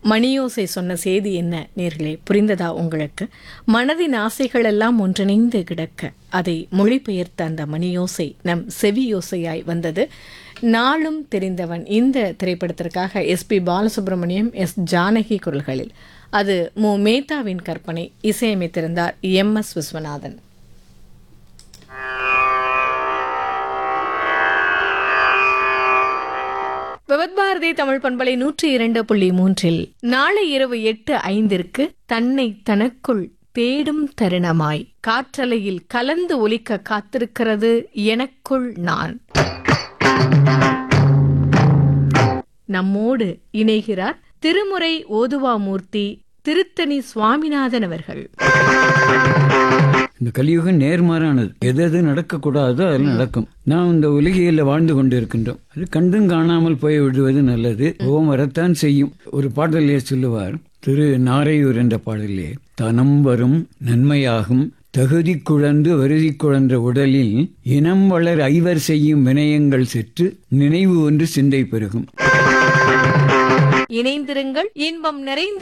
மணியோசை சொன்ன செய்தி என்ன நேர்களே புரிந்ததா உங்களுக்கு மனதின் ஆசைகள் எல்லாம் ஒன்றிணைந்து கிடக்க அதை மொழிபெயர்த்த அந்த மணியோசை நம் செவியோசையாய் வந்தது நாளும் தெரிந்தவன் இந்த திரைப்படத்திற்காக எஸ்பி பாலசுப்ரமணியம் எஸ் ஜானகி குரல்களில் அது மு மேத்தாவின் கற்பனை இசையமைத்திருந்தார் எம் எஸ் விஸ்வநாதன் விவத்பாரதி தமிழ் பண்பலை நூற்றி இரண்டு புள்ளி மூன்றில் நாளை இரவு எட்டு ஐந்திற்கு தன்னை தனக்குள் தேடும் தருணமாய் காற்றலையில் கலந்து ஒலிக்க காத்திருக்கிறது எனக்குள் நான் நம்மோடு இணைகிறார் திருமுறை ஓதுவாமூர்த்தி திருத்தணி சுவாமிநாதன் அவர்கள் இந்த கலியுகம் நேர்மாறானது எது எது நடக்கக்கூடாதோ அதெல்லாம் நடக்கும் நாம் இந்த உலகியல்ல வாழ்ந்து கொண்டிருக்கின்றோம் அது கண்டும் காணாமல் போய் விடுவது நல்லது கோபம் வரத்தான் செய்யும் ஒரு பாடலே சொல்லுவார் திரு நாரையூர் என்ற பாடலே தனம் வரும் நன்மையாகும் தகுதி குழந்து வருதி குழன்ற உடலில் இனம் வளர் ஐவர் செய்யும் வினயங்கள் செற்று நினைவு ஒன்று சிந்தை பெருகும் இணைந்திருங்கள் இன்பம் நிறைந்த